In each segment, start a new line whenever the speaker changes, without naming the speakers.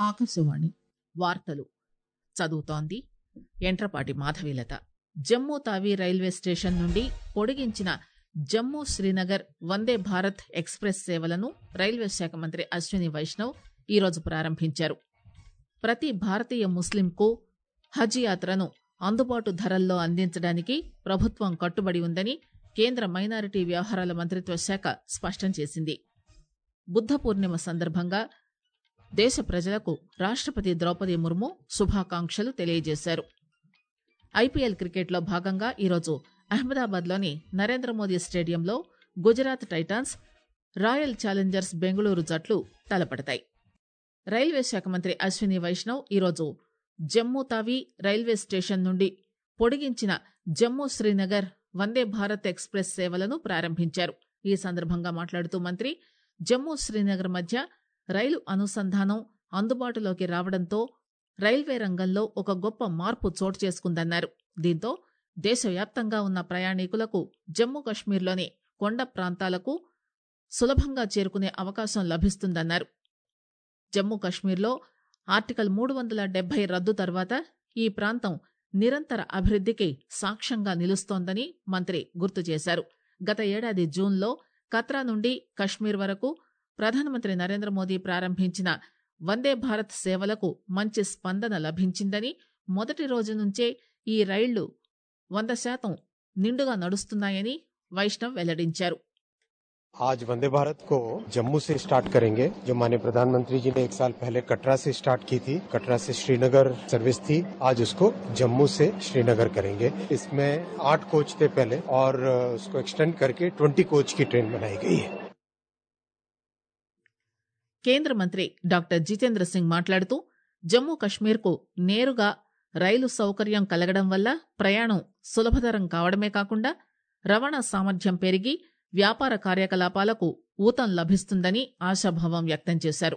ఆకాశవాణి వార్తలు చదువుతోంది Yentrapati Madhavilatha Jammu Tawi railway station నుండి పొడిగించిన జమ్మూ శ్రీనగర్ వందే భారత్ ఎక్స్ ప్రెస్ సేవలను రైల్వే శాఖ మంత్రి అశ్విని వైష్ణవ్ ఈరోజు ప్రారంభించారు ప్రతి భారతీయ ముస్లింకు హజ్ యాత్రను అందుబాటు ధరల్లో అందించడానికి ప్రభుత్వం కట్టుబడి ఉందని కేంద్ర మైనారిటీ వ్యవహారాల మంత్రిత్వ శాఖ స్పష్టం చేసింది బుద్ధ పూర్ణిమ సందర్భంగా దేశ ప్రజలకు రాష్టపతి ద్రౌపది ముర్ము శుభాకాంక్షలు తెలియజేశారు ఐపీఎల్ క్రికెట్లో భాగంగా ఈరోజు అహ్మదాబాద్లోని నరేంద్ర మోదీ స్టేడియంలో Gujarat Titans Royal Challengers Bengaluru జట్లు తలపడతాయి రైల్వే శాఖ మంత్రి అశ్విని వైష్ణవ్ ఈరోజు జమ్మూ తావీ రైల్వే స్టేషన్ నుండి పొడిగించిన జమ్మూ శ్రీనగర్ వందే భారత్ ఎక్స్ ప్రెస్ సేవలను ప్రారంభించారు ఈ సందర్భంగా మాట్లాడుతూ మంత్రి జమ్మూ శ్రీనగర్ మధ్య రైలు అనుసంధానం అందుబాటులోకి రావడంతో రైల్వే రంగంలో ఒక గొప్ప మార్పు చోటు చేసుకుందన్నారు దీంతో దేశవ్యాప్తంగా ఉన్న ప్రయాణికులకు జమ్మూ కశ్మీర్లోని కొండ ప్రాంతాలకు సులభంగా చేరుకునే అవకాశం లభిస్తుందన్నారు జమ్మూ కశ్మీర్లో ఆర్టికల్ మూడు వందల డెబ్బై రద్దు తర్వాత ఈ ప్రాంతం నిరంతర అభివృద్దికి సాక్ష్యంగా నిలుస్తోందని మంత్రి గుర్తు చేశారు గత ఏడాది జూన్లో కత్రా నుండి కశ్మీర్ వరకు ప్రధానమంత్రి నరేంద్ర మోదీ ప్రారంభించిన వందే భారత్ సేవలకు మంచి స్పందన లభించిందని మొదటి రోజు నుంచే ఈ రైళ్లు వంద శాతం నిండుగా నడుస్తున్నాయని వైష్ణవ్ వెల్లడించారు
आज वंदे भारत को जम्मू से स्टार्ट करेंगे जो माननीय प्रधानमंत्री जी ने एक साल पहले कटरा से स्टार्ट की थी कटरा से श्रीनगर सर्विस थी आज उसको जम्मू से श्रीनगर करेंगे इसमें आठ कोच थे पहले और उसको एक्सटेंड करके ट्वेंटी कोच की ट्रेन बनाई गई है
కేంద్ర మంత్రి డాక్టర్ జితేంద్ర సింగ్ మాట్లాడుతూ జమ్మూ కశ్మీర్కు నేరుగా రైలు సౌకర్యం కలగడం వల్ల ప్రయాణం సులభతరం కావడమే కాకుండా రవాణా సామర్థ్యం పెరిగి వ్యాపార కార్యకలాపాలకు ఊతం లభిస్తుందని ఆశాభావం వ్యక్తం చేశారు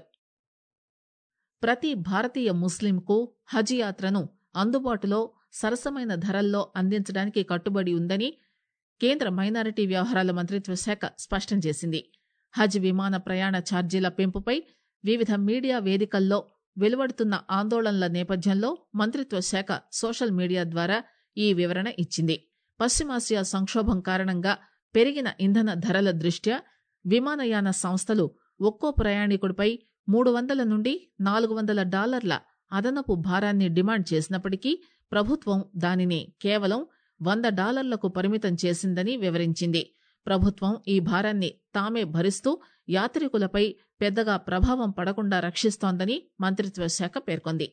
ప్రతి భారతీయ ముస్లింకు హజ్ యాత్రను అందుబాటులో సరసమైన ధరల్లో అందించడానికి కట్టుబడి ఉందని కేంద్ర మైనారిటీ వ్యవహారాల మంత్రిత్వ శాఖ స్పష్టం చేసింది హజ్ విమాన ప్రయాణ ఛార్జీల పెంపుపై వివిధ మీడియా వేదికల్లో వెలువడుతున్న ఆందోళనల నేపథ్యంలో మంత్రిత్వ శాఖ సోషల్ మీడియా ద్వారా ఈ వివరణ ఇచ్చింది పశ్చిమాసియా సంక్షోభం కారణంగా పెరిగిన ఇంధన ధరల దృష్ట్యా విమానయాన సంస్థలు ఒక్కో ప్రయాణికుడిపై మూడు వందల నుండి నాలుగు వందల డాలర్ల అదనపు భారాన్ని డిమాండ్ చేసినప్పటికీ ప్రభుత్వం దానిని కేవలం వంద డాలర్లకు పరిమితం చేసిందని వివరించింది ప్రభుత్వం ఈ భారాన్ని తామే భరిస్తూ యాత్రికులపై పెద్దగా ప్రభావం పడకుండా రక్షిస్తోందని మంత్రిత్వ శాఖ పేర్కొంది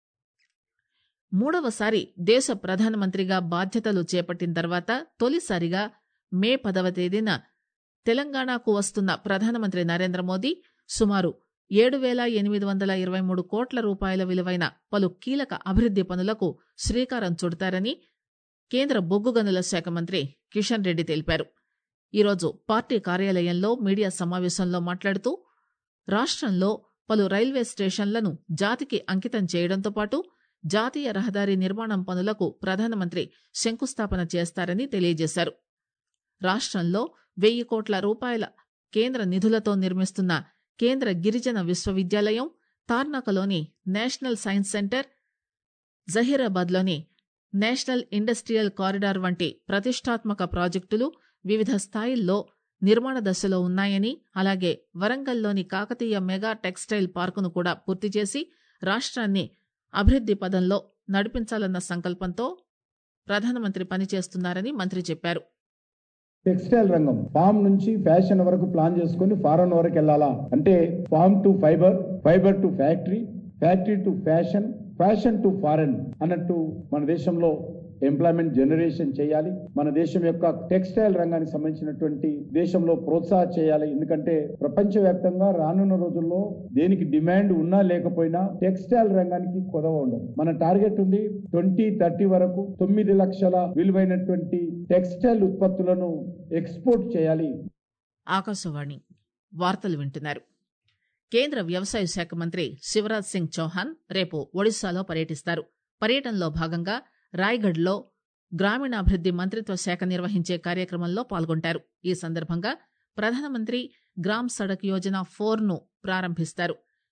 మూడవసారి దేశ ప్రధానమంత్రిగా బాధ్యతలు చేపట్టిన తర్వాత తొలిసారిగా మే పదవ తేదీన తెలంగాణకు వస్తున్న ప్రధానమంత్రి నరేంద్ర మోదీ సుమారు ఏడు వేల ఎనిమిది వందల ఇరవై మూడు కోట్ల రూపాయల విలువైన పలు కీలక అభివృద్ది పనులకు శ్రీకారం చుడతారని కేంద్ర బొగ్గు గనుల శాఖ మంత్రి కిషన్ రెడ్డి తెలిపారు ఈరోజు పార్టీ కార్యాలయంలో మీడియా సమావేశంలో మాట్లాడుతూ రాష్టంలో పలు రైల్వే స్టేషన్లను జాతికి అంకితం చేయడంతో పాటు జాతీయ రహదారి నిర్మాణం పనులకు ప్రధానమంత్రి శంకుస్థాపన చేస్తారని తెలియజేశారు రాష్టంలో వెయ్యి కోట్ల రూపాయల కేంద్ర నిధులతో నిర్మిస్తున్న కేంద్ర గిరిజన విశ్వవిద్యాలయం తార్నాకలోని నేషనల్ సైన్స్ సెంటర్ జహీరాబాద్లోని నేషనల్ ఇండస్ట్రియల్ కారిడార్ వంటి ప్రతిష్టాత్మక ప్రాజెక్టులు వివిధ స్థాయిల్లో నిర్మాణ దశలో ఉన్నాయని అలాగే వరంగల్లోని కాకతీయ మెగా టెక్స్టైల్ పార్కును కూడా పూర్తి చేసి రాష్ట్రాన్ని అభివృద్ది పదంలో నడిపించాలన్న సంకల్పంతో ప్రధానమంత్రి పనిచేస్తున్నారని మంత్రి చెప్పారు
టెక్స్టైల్ రంగం ఫామ్ నుంచి ఫ్యాషన్ వరకు ప్లాన్ చేసుకుని ఫారెన్ వరకు వెళ్ళాలా అంటే farm to fibre fibre to factory factory to fashion fashion to foreign అన్నట్టు మన దేశంలో ఎంప్లాయ్మెంట్ జనరేషన్ చేయాలి మన దేశం యొక్క టెక్స్టైల్ రంగానికి సంబంధించినటువంటి దేశంలో ప్రోత్సాహ చేయాలి ఎందుకంటే ప్రపంచవ్యాప్తంగా రానున్న రోజుల్లో దేనికి డిమాండ్ ఉన్నా లేకపోయినా టెక్స్టైల్ రంగానికి కొదవ ఉండదు మన టార్గెట్ ఉంది ట్వంటీ థర్టీ వరకు తొమ్మిది లక్షల విలువైనటువంటి టెక్స్టైల్ ఉత్పత్తులను ఎక్స్పోర్ట్ చేయాలి
ఆకాశవాణి వార్తలు వింటున్నారు కేంద్ర వ్యవసాయ శాఖ మంత్రి శివరాజ్ సింగ్ చౌహాన్ రేపు ఒడిశాలో పర్యటిస్తారు పర్యటనలో భాగంగా రాయ్గఢ్లో గ్రామీణాభివృద్ది మంత్రిత్వ శాఖ నిర్వహించే కార్యక్రమంలో పాల్గొంటారు ఈ సందర్భంగా ప్రధానమంత్రి గ్రామ్ సడక్ యోజన ఫోర్ ను ప్రారంభిస్తారు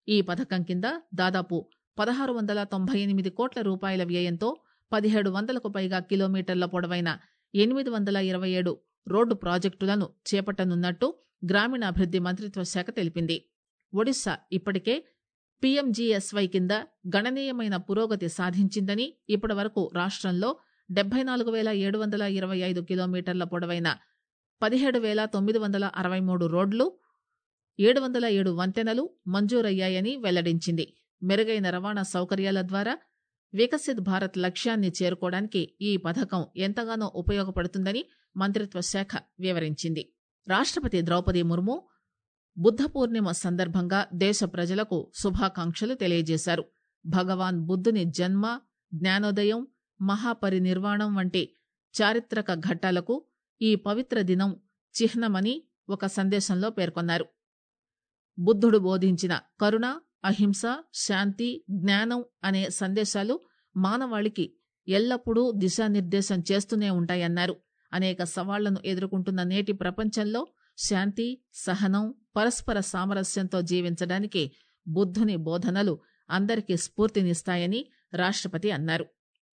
ఈ పథకం కింద దాదాపు పదహారు వందల తొంభై ఎనిమిది కోట్ల రూపాయల వ్యయంతో పదిహేడు వందలకు పైగా కిలోమీటర్ల పొడవైన ఎనిమిది వందల ఇరవై ఏడు రోడ్డు ప్రాజెక్టులను చేపట్టనున్నట్టు గ్రామీణాభివృద్ది మంత్రిత్వ శాఖ తెలిపింది ఒడిశా ఇప్పటికే పీఎంజీఎస్వై కింద గణనీయమైన పురోగతి సాధించిందని ఇప్పటి వరకు రాష్ట్రంలో డెబ్బై నాలుగు వేల ఏడు వందల ఇరవై ఐదు కిలోమీటర్ల పొడవైన పదిహేడు వేల తొమ్మిది వందల అరవై మూడు రోడ్లు ఏడు వందల ఏడు వంతెనలు మంజూరయ్యాయని వెల్లడించింది మెరుగైన రవాణా సౌకర్యాల ద్వారా వికసిత్ భారత్ లక్ష్యాన్ని చేరుకోవడానికి ఈ పథకం ఎంతగానో ఉపయోగపడుతుందని మంత్రిత్వ శాఖ వివరించింది రాష్ట్రపతి ద్రౌపది ముర్ము బుద్ధ పూర్ణిమ సందర్భంగా దేశ ప్రజలకు శుభాకాంక్షలు తెలియజేశారు భగవాన్ బుద్ధుని జన్మ జ్ఞానోదయం మహాపరినిర్వాణం వంటి చారిత్రక ఘట్టాలకు ఈ పవిత్ర దినం చిహ్నమని ఒక సందేశంలో పేర్కొన్నారు బుద్ధుడు బోధించిన కరుణ అహింస శాంతి జ్ఞానం అనే సందేశాలు మానవాళికి ఎల్లప్పుడూ దిశానిర్దేశం చేస్తూనే ఉంటాయన్నారు అనేక సవాళ్లను ఎదుర్కొంటున్న నేటి ప్రపంచంలో శాంతి సహనం పరస్పర సామరస్యంతో జీవించడానికి బుద్ధుని బోధనలు అందరికీ స్ఫూర్తినిస్తాయని రాష్ట్రపతి అన్నారు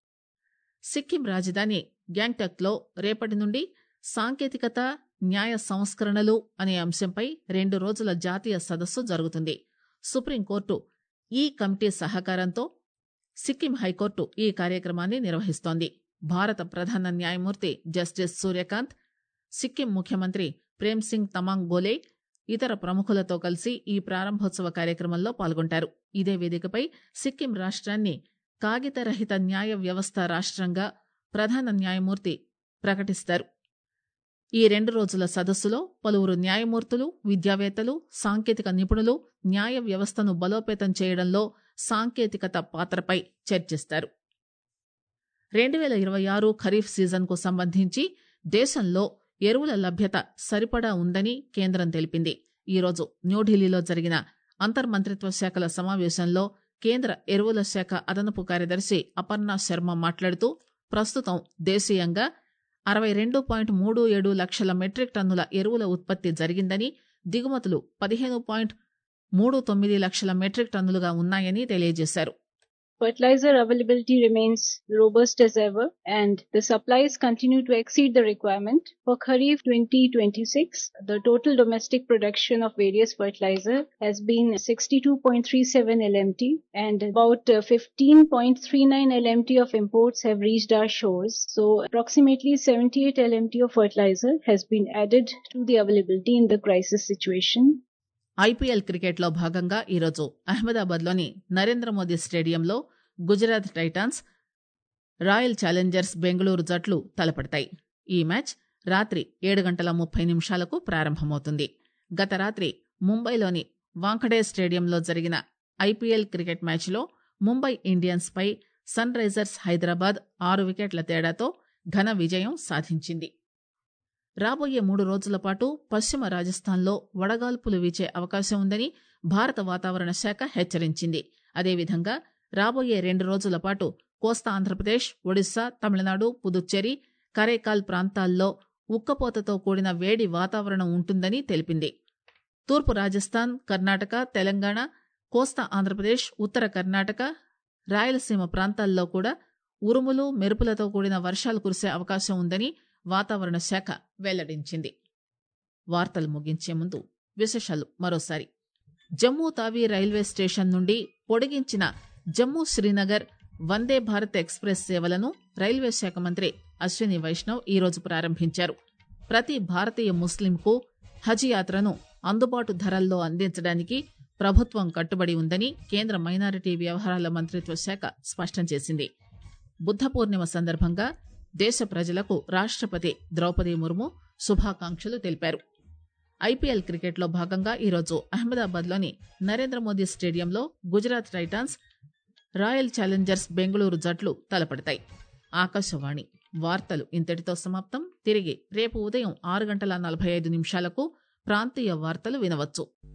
సిక్కిం రాజధాని గ్యాంగ్టక్ లో రేపటి నుండి సాంకేతికత న్యాయ సంస్కరణలు అనే అంశంపై రెండు రోజుల జాతీయ సదస్సు జరుగుతుంది సుప్రీంకోర్టు ఈ కమిటీ సహకారంతో సిక్కిం హైకోర్టు ఈ కార్యక్రమాన్ని నిర్వహిస్తోంది భారత ప్రధాన న్యాయమూర్తి జస్టిస్ సూర్యకాంత్ సిక్కిం ముఖ్యమంత్రి ప్రేమ్ సింగ్ తమాంగ్ గోలే ఇతర ప్రముఖులతో కలిసి ఈ ప్రారంభోత్సవ కార్యక్రమంలో పాల్గొంటారు ఇదే వేదికపై సిక్కిం రాష్ట్రాన్ని కాగితరహిత న్యాయ వ్యవస్థ రాష్ట్రంగా ప్రధాన న్యాయమూర్తి ప్రకటిస్తారు ఈ రెండు రోజుల సదస్సులో పలువురు న్యాయమూర్తులు విద్యావేత్తలు సాంకేతిక నిపుణులు న్యాయ వ్యవస్థను బలోపేతం చేయడంలో సాంకేతికత పాత్రపై చర్చిస్తారు రెండు వేల ఇరవై ఆరు ఖరీఫ్ సీజన్కు సంబంధించి దేశంలో ఎరువుల లభ్యత సరిపడా ఉందని కేంద్రం తెలిపింది ఈరోజు న్యూఢిల్లీలో జరిగిన అంతర్మంత్రిత్వ శాఖల సమావేశంలో కేంద్ర ఎరువుల శాఖ అదనపు కార్యదర్శి అపర్ణ శర్మ మాట్లాడుతూ ప్రస్తుతం దేశీయంగా అరవై రెండు పాయింట్ మూడు ఏడు లక్షల మెట్రిక్ టన్నుల ఎరువుల ఉత్పత్తి జరిగిందని దిగుమతులు పదిహేను పాయింట్ మూడు తొమ్మిది లక్షల మెట్రిక్ టన్నులుగా ఉన్నాయని తెలియజేశారు
Fertilizer availability remains robust as ever and the supplies continue to exceed the requirement. For Kharif 2026, the total domestic production of various fertilizer has been 62.37 LMT and about uh, 15.39 LMT of imports have reached our shores. So approximately 78 LMT of fertilizer has been added to the availability in the crisis situation.
IPL క్రికెట్లో భాగంగా ఈరోజు అహ్మదాబాద్లోని నరేంద్ర మోదీ స్టేడియంలో Gujarat Titans Royal Challengers Bengaluru జట్లు తలపడతాయి ఈ match రాత్రి ఏడు గంటల ముప్పై నిమిషాలకు ప్రారంభమవుతుంది గత రాత్రి ముంబైలోని వాంఖడే స్టేడియంలో జరిగిన ఐపీఎల్ క్రికెట్ మ్యాచ్లో ముంబై ఇండియన్స్ పై సన్ రైజర్స్ హైదరాబాద్ ఆరు వికెట్ల తేడాతో ఘన విజయం సాధించింది రాబోయే మూడు రోజుల పాటు పశ్చిమ రాజస్థాన్లో వడగాల్పులు వీచే అవకాశం ఉందని భారత వాతావరణ శాఖ హెచ్చరించింది అదేవిధంగా రాబోయే రెండు రోజుల పాటు కోస్తా ఆంధ్రప్రదేశ్ ఒడిశా తమిళనాడు పుదుచ్చేరి కరైకాల్ ప్రాంతాల్లో ఉక్కపోతతో కూడిన వేడి వాతావరణం ఉంటుందని తెలిపింది తూర్పు రాజస్థాన్ కర్ణాటక తెలంగాణ కోస్తా ఆంధ్రప్రదేశ్ ఉత్తర కర్ణాటక రాయలసీమ ప్రాంతాల్లో కూడా ఉరుములు మెరుపులతో కూడిన వర్షాలు కురిసే అవకాశం ఉందని వాతావరణ శాఖ వెల్లడించింది వార్తలు ముగించే ముందు విశేషాలు మరోసారి జమ్మూ తావీ రైల్వే స్టేషన్ నుండి పొడిగించిన జమ్మూ శ్రీనగర్ వందే భారత్ ఎక్స్ప్రెస్ సేవలను రైల్వే శాఖ మంత్రి అశ్విని వైష్ణవ్ ఈరోజు ప్రారంభించారు ప్రతి భారతీయ ముస్లింకు హజ్ యాత్రను అందుబాటు ధరల్లో అందించడానికి ప్రభుత్వం కట్టుబడి ఉందని కేంద్ర మైనారిటీ వ్యవహారాల మంత్రిత్వ శాఖ స్పష్టం చేసింది బుద్ధ పూర్ణిమ సందర్భంగా దేశ ప్రజలకు రాష్ట్రపతి ద్రౌపది ముర్ము శుభాకాంక్షలు తెలిపారు ఐపీఎల్ క్రికెట్లో భాగంగా ఈరోజు అహ్మదాబాద్లోని నరేంద్ర మోదీ స్టేడియంలో Gujarat Titans Royal Challengers Bengaluru జట్లు తలపడతాయి ఆకాశవాణి వార్తలు ఇంతటితో సమాప్తం తిరిగి రేపు ఉదయం ఆరు గంటల నలభై ఐదు నిమిషాలకు ప్రాంతీయ వార్తలు వినవచ్చు